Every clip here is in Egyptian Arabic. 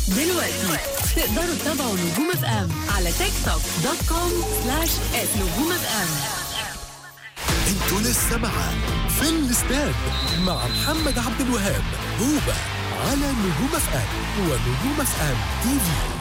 دلوقتي تقدروا تتابعوا نجوم اف ام على تيك توك دوت كوم سلاش نجوم اف ام انتوا لسه مع في الاستاد مع محمد عبد الوهاب هوبا على نجوم اف ام ونجوم اف ام تي في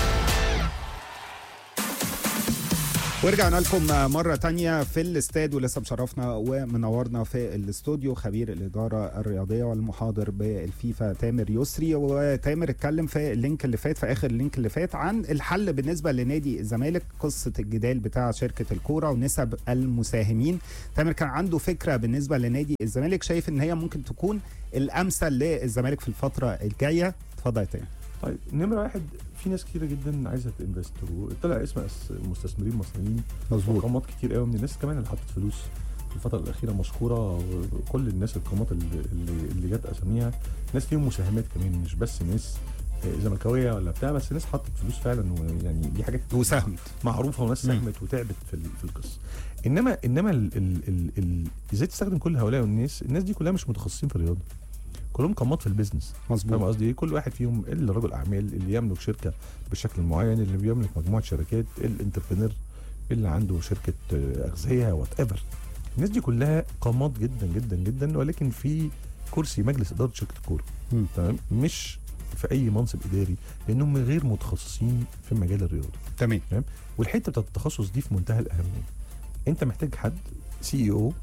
ورجعنا لكم مرة تانية في الاستاد ولسه مشرفنا ومنورنا في الاستوديو خبير الإدارة الرياضية والمحاضر بالفيفا تامر يسري وتامر اتكلم في اللينك اللي فات في آخر اللينك اللي فات عن الحل بالنسبة لنادي الزمالك قصة الجدال بتاع شركة الكورة ونسب المساهمين تامر كان عنده فكرة بالنسبة لنادي الزمالك شايف ان هي ممكن تكون الأمثل للزمالك في الفترة الجاية اتفضل يا تامر طيب نمرة واحد في ناس كتيرة جدا عايزة تنفست وطلع اسم أس- مستثمرين مصريين مظبوط وقامات كتير قوي من الناس كمان اللي حطت فلوس في الفترة الأخيرة مشكورة كل الناس القامات اللي, اللي, اللي جت أساميها ناس ليهم مساهمات كمان مش بس ناس آه، زملكاوية ولا بتاع بس ناس حطت فلوس فعلا ويعني دي حاجات وساهمت معروفة وناس مم. ساهمت وتعبت في ال- في القصة انما انما ال ال ال ال ازاي تستخدم كل هؤلاء الناس الناس دي كلها مش متخصصين في الرياضه كلهم قامات في البيزنس فاهم مظبوط قصدي ايه؟ كل واحد فيهم اللي رجل اعمال اللي يملك شركه بالشكل معين اللي بيملك مجموعه شركات الانتربرينور اللي عنده شركه آه، اغذيه وات ايفر الناس دي كلها قامات جدا جدا جدا ولكن في كرسي مجلس اداره شركه الكوره مم. تمام مش في اي منصب اداري لانهم غير متخصصين في مجال الرياضه تمام والحته بتاعت التخصص دي في منتهى الاهميه انت محتاج حد سي او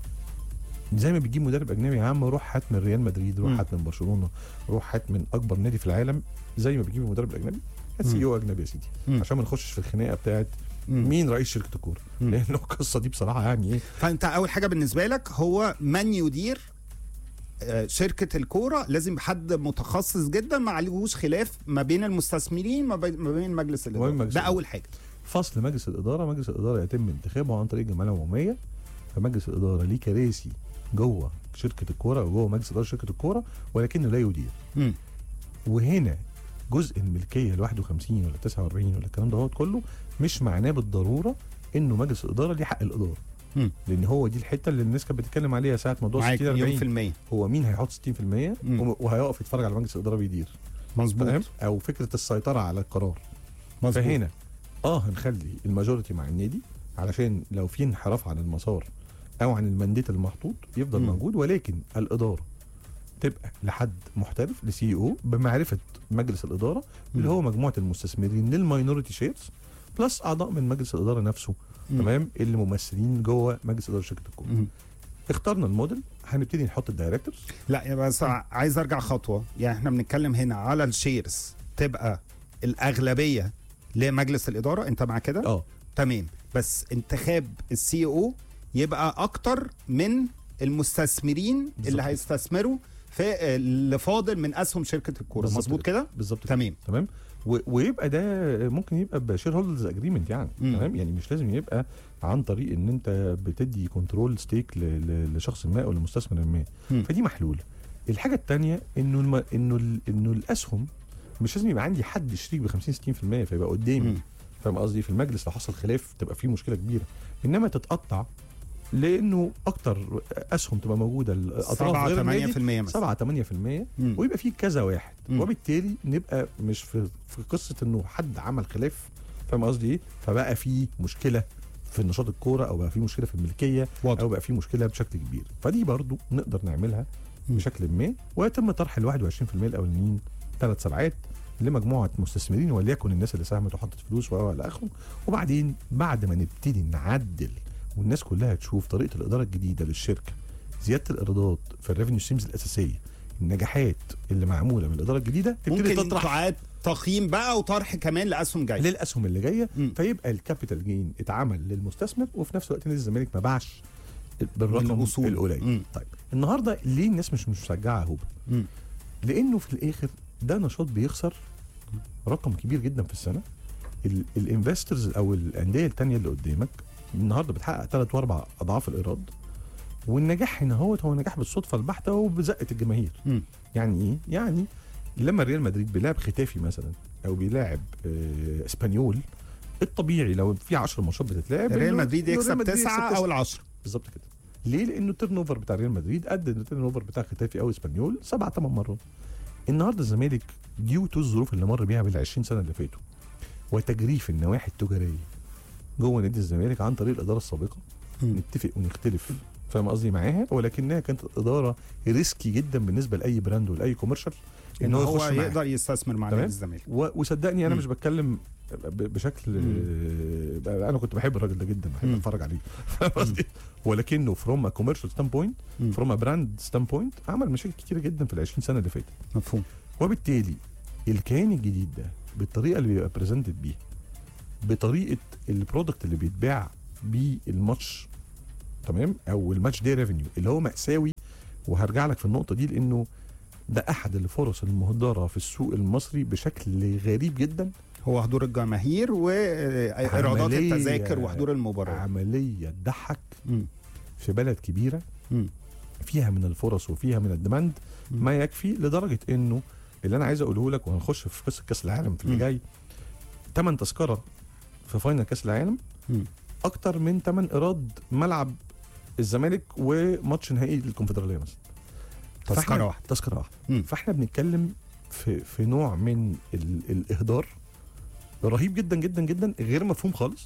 زي ما بتجيب مدرب اجنبي يا عم روح هات من ريال مدريد روح مم. هات من برشلونه روح هات من اكبر نادي في العالم زي ما بتجيب المدرب الاجنبي هات مم. سي او اجنبي يا سيدي مم. عشان ما نخشش في الخناقه بتاعت مم. مين رئيس شركه الكوره مم. لان القصه دي بصراحه يعني ايه فانت اول حاجه بالنسبه لك هو من يدير آه، شركه الكوره لازم حد متخصص جدا ما عليهوش خلاف ما بين المستثمرين ما بين ما بين مجلس الاداره مجلس ده الإدارة. اول حاجه فصل مجلس الاداره مجلس الاداره يتم انتخابه عن طريق الجمعيه العموميه فمجلس الاداره ليه كراسي جوه شركه الكوره وجوه مجلس اداره شركه الكوره ولكنه لا يدير مم. وهنا جزء الملكيه ال 51 ولا 49 ولا الكلام ده كله مش معناه بالضروره انه مجلس الاداره ليه حق الاداره مم. لان هو دي الحته اللي الناس كانت بتتكلم عليها ساعه موضوع معاك 60 مليون في 40 المية هو مين هيحط 60% مم. وم- وهيقف يتفرج على مجلس الاداره بيدير فاهم مظبوط او فكره السيطره على القرار مظبوط فهنا اه هنخلي الماجورتي مع النادي علشان لو في انحراف عن المسار او عن المنديت المحطوط يفضل مم. موجود ولكن الاداره تبقى لحد محترف لسي او بمعرفه مجلس الاداره اللي مم. هو مجموعه المستثمرين للماينورتي شيرز بلس اعضاء من مجلس الاداره نفسه مم. تمام اللي ممثلين جوه مجلس اداره شركه الكوره مم. اخترنا الموديل هنبتدي نحط الدايركتورز لا يا بس عايز ارجع خطوه يعني احنا بنتكلم هنا على الشيرز تبقى الاغلبيه لمجلس الاداره انت مع كده اه تمام بس انتخاب السي او يبقى اكتر من المستثمرين اللي بالظبط. هيستثمروا في اللي فاضل من اسهم شركه الكوره بالظبط مظبوط كده بالظبط كده. تمام تمام و- ويبقى ده ممكن يبقى بشير هولدرز اجريمنت يعني مم. تمام يعني مش لازم يبقى عن طريق ان انت بتدي كنترول ستيك ل- ل- لشخص ما او لمستثمر ما مم. فدي محلوله الحاجه الثانيه انه الم... انه ال... انه الاسهم مش لازم يبقى عندي حد شريك ب 50 60% فيبقى قدامي مم. فاهم قصدي في المجلس لو حصل خلاف تبقى في مشكله كبيره انما تتقطع لانه اكتر اسهم تبقى موجوده الاطراف 7 غير النادي 8% مثلا 7 8% مم. ويبقى في كذا واحد مم. وبالتالي نبقى مش في في قصه انه حد عمل خلاف فاهم قصدي ايه فبقى في مشكله في نشاط الكوره او بقى في مشكله في الملكيه واضح. او بقى في مشكله بشكل كبير فدي برضو نقدر نعملها مم. بشكل ما ويتم طرح ال 21% الاولانيين ثلاث سبعات لمجموعه مستثمرين وليكن الناس اللي ساهمت وحطت فلوس و الى اخره وبعدين بعد ما نبتدي نعدل والناس كلها تشوف طريقه الاداره الجديده للشركه زياده الايرادات في الريفينيو ستريمز الاساسيه النجاحات اللي معموله من الاداره الجديده تبتدي ممكن تطرح تعاد تقييم بقى وطرح كمان لاسهم جايه للاسهم اللي جايه مم. فيبقى الكابيتال جين اتعمل للمستثمر وفي نفس الوقت نادي الزمالك ما باعش بالرقم بالأصول. القليل مم. طيب النهارده ليه الناس مش مش مشجعه هوبا مم. لانه في الاخر ده نشاط بيخسر رقم كبير جدا في السنه الانفسترز او الانديه التانية اللي قدامك النهارده بتحقق ثلاث واربع اضعاف الايراد والنجاح هنا هو هو نجاح بالصدفه البحته وبزقه الجماهير مم. يعني ايه يعني لما ريال مدريد بيلعب ختافي مثلا او بيلاعب آه، اسبانيول الطبيعي لو في 10 ماتشات بتتلعب ريال إنه- مدريد إنه يكسب ريال مدريد تسعة او العشرة بالظبط كده ليه؟ لانه التيرن اوفر بتاع ريال مدريد قد التيرن اوفر بتاع ختافي او اسبانيول سبع ثمان مرات النهارده الزمالك ديو تو الظروف اللي مر بيها بال 20 سنه اللي فاتوا وتجريف النواحي التجاريه جوه نادي الزمالك عن طريق الاداره السابقه مم. نتفق ونختلف فاهم قصدي معاها ولكنها كانت اداره ريسكي جدا بالنسبه لاي براند ولاي كوميرشال ان هو يخش معاها. يقدر يستثمر مع تمام؟ نادي الزمالك و- وصدقني انا مم. مش بتكلم ب- بشكل آه، انا كنت بحب الراجل ده جدا بحب مم. اتفرج عليه فاهم قصدي ولكنه فروم كوميرشال ستاند بوينت مم. فروم براند ستاند بوينت عمل مشاكل كتيره جدا في ال 20 سنه اللي فاتت مفهوم وبالتالي الكيان الجديد ده بالطريقه اللي بيبقى بريزنتد بيها بطريقه البرودكت اللي بيتباع بيه الماتش تمام او الماتش دي ريفينيو اللي هو مأساوي وهرجع لك في النقطه دي لانه ده احد الفرص المهدره في السوق المصري بشكل غريب جدا هو حضور الجماهير وايرادات عملية- التذاكر وحضور المباراه عمليه تضحك مم. في بلد كبيره مم. فيها من الفرص وفيها من الديماند مم. ما يكفي لدرجه انه اللي انا عايز اقوله لك وهنخش في قصه كاس العالم في اللي مم. جاي ثمن تذكره في فاينل كاس العالم مم. اكتر من ثمن ايراد ملعب الزمالك وماتش نهائي الكونفدراليه مثلا تذكره فإحنا- واحده تذكره واحده مم. فاحنا بنتكلم في في نوع من ال الاهدار رهيب جدا جدا جدا غير مفهوم خالص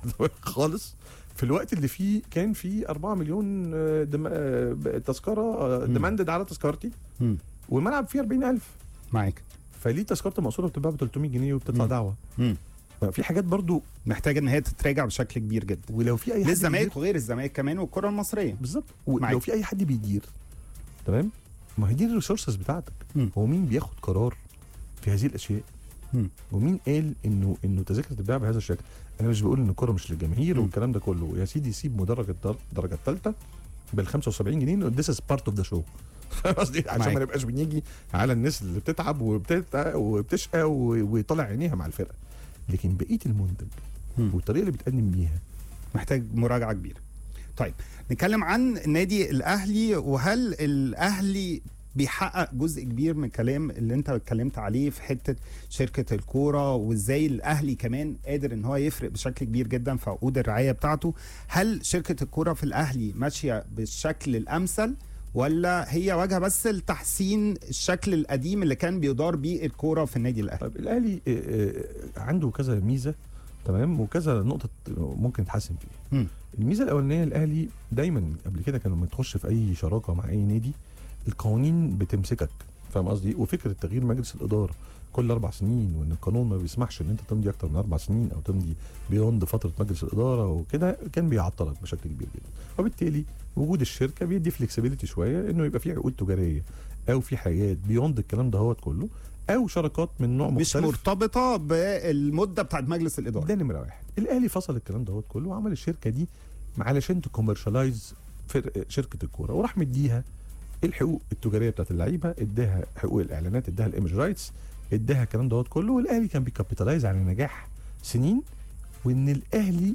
خالص في الوقت اللي فيه كان في 4 مليون آه، دم... آه، تذكره مم. ديماندد على تذكرتي مم. والملعب فيه 40000 معاك فليه تذكره المقصوره بتتباع ب 300 جنيه وبتطلع مم. دعوه مم. في حاجات برضو محتاج ان هي تتراجع بشكل كبير جدا ولو في اي حد للزمالك بيدير- وغير الزمالك كمان والكره المصريه بالظبط معاك. ولو في اي حد بيدير تمام ما هي دي الريسورسز بتاعتك مم. هو مين بياخد قرار في هذه الاشياء مم. ومين قال انه انه تذاكر تتباع بهذا الشكل انا مش بقول ان الكوره مش للجماهير مم. والكلام ده كله يا سيدي سيب مدرج الدر- الدرجه الثالثه بال 75 جنيه ذس از بارت اوف ذا شو قصدي عشان معاك. ما نبقاش بنيجي على الناس اللي بتتعب وبتتع وبتشقى و- ويطلع عينيها مع الفرقه لكن بقيه المنتج مم. والطريقه اللي بتقدم بيها محتاج مراجعه كبيره طيب نتكلم عن النادي الاهلي وهل الاهلي بيحقق جزء كبير من الكلام اللي انت اتكلمت عليه في حته شركه الكوره وازاي الاهلي كمان قادر ان هو يفرق بشكل كبير جدا في عقود الرعايه بتاعته هل شركه الكوره في الاهلي ماشيه بالشكل الامثل ولا هي واجهه بس لتحسين الشكل القديم اللي كان بيدار بيه الكوره في النادي الاهلي طيب الاهلي آه، آه، عنده كذا ميزه تمام وكذا نقطه ممكن يتحسن فيها مم. الميزه الاولانيه الاهلي دايما قبل كده كانوا لما تخش في اي شراكه مع اي نادي القوانين بتمسكك فاهم قصدي وفكره تغيير مجلس الاداره كل اربع سنين وان القانون ما بيسمحش ان انت تمضي اكتر من اربع سنين او تمضي بيوند فتره مجلس الاداره وكده كان بيعطلك بشكل كبير جدا وبالتالي وجود الشركه بيدي فلكسبيليتي شويه انه يبقى في عقود تجاريه او في حاجات بيوند الكلام دهوت كله او شركات من نوع مش مختلف مرتبطه بالمده بتاعت مجلس الاداره ده نمره واحد الاهلي فصل الكلام دوت كله وعمل الشركه دي علشان تكوميرشالايز شركه الكوره وراح مديها الحقوق التجاريه بتاعت اللعيبه اداها حقوق الاعلانات اداها الايمج رايتس اداها الكلام دوت كله والاهلي كان بيكابيتالايز على نجاح سنين وان الاهلي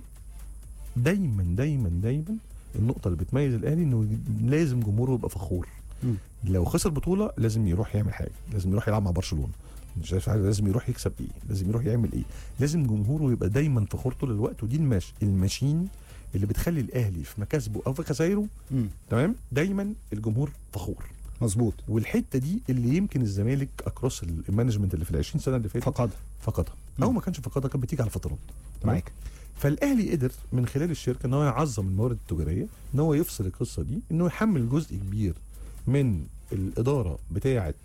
دايما دايما دايما النقطه اللي بتميز الاهلي انه لازم جمهوره يبقى فخور مم. لو خسر بطوله لازم يروح يعمل حاجه لازم يروح يلعب مع برشلونه مش عارف حاجة، لازم يروح يكسب ايه لازم يروح يعمل ايه لازم جمهوره يبقى دايما فخور طول الوقت ودي المش... الماشين اللي بتخلي الاهلي في مكاسبه او في خسايره مم. تمام دايما الجمهور فخور مظبوط والحته دي اللي يمكن الزمالك اكروس المانجمنت اللي في ال 20 سنه اللي فاتت فقد فقدها مم. او ما كانش فقدها كانت بتيجي على فترات تمام؟ معاك فالاهلي قدر من خلال الشركه ان هو يعظم الموارد التجاريه ان هو يفصل القصه دي انه يحمل جزء كبير من الاداره بتاعه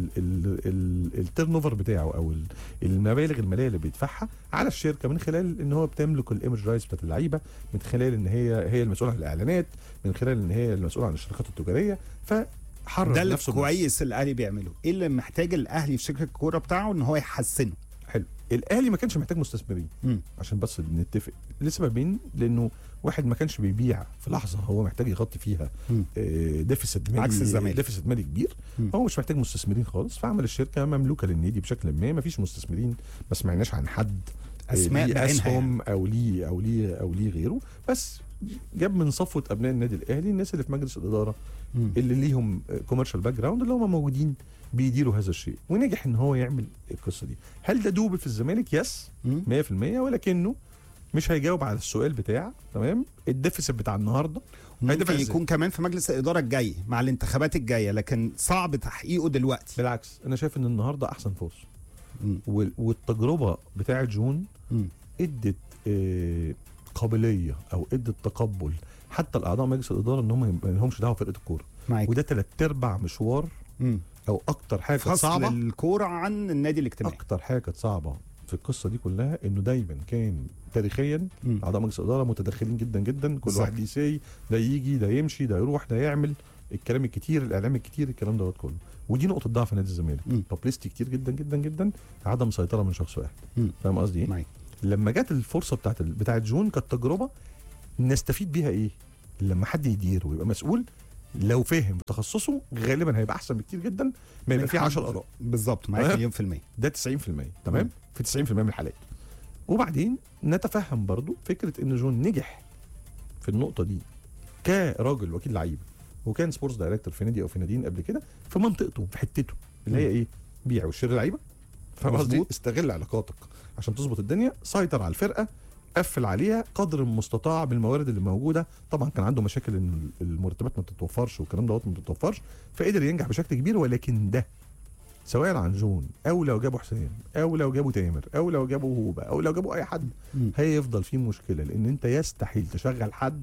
التيرن اوفر بتاعه او ال- المبالغ الماليه اللي بيدفعها على الشركه من خلال ان هو بتملك الايمج رايتس بتاعت اللعيبه من خلال ان هي هي المسؤوله عن الاعلانات من خلال ان هي المسؤوله عن الشركات التجاريه فحرر ده اللي نفسه كويس الاهلي بيعمله ايه اللي محتاج الاهلي في شركه الكوره بتاعه ان هو يحسنه حلو الاهلي ما كانش محتاج مستثمرين مم. عشان بس نتفق لسببين لانه واحد ما كانش بيبيع في لحظه هو محتاج يغطي فيها مم. آه، ديفيسيت مالي عكس الزمالك. ديفيسيت مالي كبير مم. هو مش محتاج مستثمرين خالص فعمل الشركه مملوكه للنادي بشكل ما ما فيش مستثمرين ما سمعناش عن حد آه، أسماء ليه بعينها اسهم او ليه او ليه او ليه غيره بس جاب من صفوه ابناء النادي الاهلي الناس اللي في مجلس الاداره مم. اللي ليهم كوميرشال باك جراوند اللي هم موجودين بيديروا هذا الشيء ونجح ان هو يعمل القصه دي هل ده دوبل في الزمالك يس مم. 100% ولكنه مش هيجاوب على السؤال بتاع تمام الديفيسيت بتاع النهارده ممكن هيدفع إزاي؟ يكون كمان في مجلس الاداره الجاي مع الانتخابات الجايه لكن صعب تحقيقه دلوقتي بالعكس انا شايف ان النهارده احسن فرصه مم. وال- والتجربه بتاعه جون مم. ادت آه، قابليه او ادت تقبل حتى الاعضاء مجلس الاداره ان هم ما لهمش دعوه بفرقه الكوره معاك وده ثلاث ارباع مشوار مم. او اكتر حاجه كانت فصل صعبه الكوره عن النادي الاجتماعي اكتر حاجه كانت صعبه في القصه دي كلها انه دايما كان تاريخيا مم. اعضاء مجلس الاداره متدخلين جدا جدا كل بالظبط. واحد يسي ده يجي ده يمشي ده يروح ده يعمل الكلام الكتير الاعلام الكتير الكلام دوت كله ودي نقطه ضعف نادي الزمالك مم. بابليستي كتير جدا جدا جدا عدم سيطره من شخص واحد مم. فاهم قصدي ايه معاك لما جت الفرصه بتاعت ال- بتاعت جون كانت تجربه نستفيد بيها ايه لما حد يدير ويبقى مسؤول لو فهم تخصصه غالبا هيبقى احسن بكتير جدا ما يبقى من فيه حد- 10 اراء بالظبط معاك أه. مليون في المية ده 90% تمام مم. في 90% من الحالات وبعدين نتفهم برضو فكره ان جون نجح في النقطه دي كراجل وكيل لعيبه وكان سبورتس دايركتور في نادي او في ناديين قبل كده في منطقته في حتته اللي هي مم. ايه بيع وشراء لعيبه فاهم قصدي مظبوط. استغل علاقاتك عشان تظبط الدنيا سيطر على الفرقه قفل عليها قدر المستطاع بالموارد اللي موجوده طبعا كان عنده مشاكل ان المرتبات ما بتتوفرش والكلام دوت ما بتتوفرش فقدر ينجح بشكل كبير ولكن ده سواء عن جون او لو جابوا حسين او لو جابوا تامر او لو جابوا هوبا او لو جابوا اي حد مم. هيفضل فيه مشكله لان انت يستحيل تشغل حد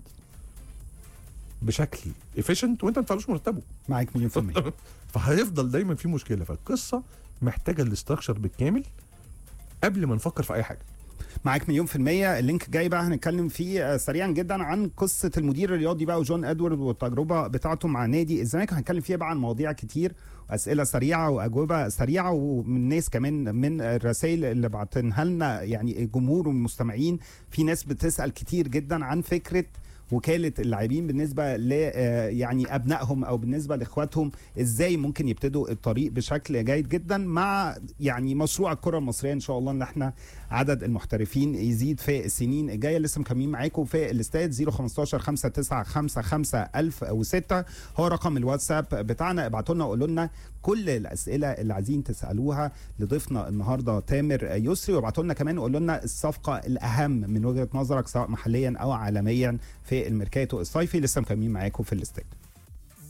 بشكل افيشنت وانت ما تدفعلوش مرتبه معاك مليون في المية فهيفضل دايما في مشكله فالقصه محتاجه الاستراكشر بالكامل قبل ما نفكر في اي حاجه معاك مليون في المية اللينك جاي بقى هنتكلم فيه آه، سريعا جدا عن قصة المدير الرياضي بقى وجون ادوارد والتجربة بتاعته مع نادي الزمالك هنتكلم فيها بقى عن مواضيع كتير أسئلة سريعة وأجوبة سريعة ومن ناس كمان من الرسائل اللي بعتنها لنا يعني الجمهور والمستمعين في ناس بتسأل كتير جدا عن فكرة وكاله اللاعبين بالنسبه ل آه، يعني ابنائهم او بالنسبه لاخواتهم ازاي ممكن يبتدوا الطريق بشكل جيد جدا مع يعني مشروع الكره المصريه ان شاء الله ان احنا عدد المحترفين يزيد في السنين الجايه لسه مكملين معاكم في الاستاد 015 5955 1006 هو رقم الواتساب بتاعنا ابعتوا لنا وقولوا لنا كل الاسئله اللي عايزين تسالوها لضيفنا النهارده تامر يسري وابعتوا لنا كمان وقولوا لنا الصفقه الاهم من وجهه نظرك سواء محليا او عالميا في الميركاتو الصيفي لسه مكملين معاكم في الاستاد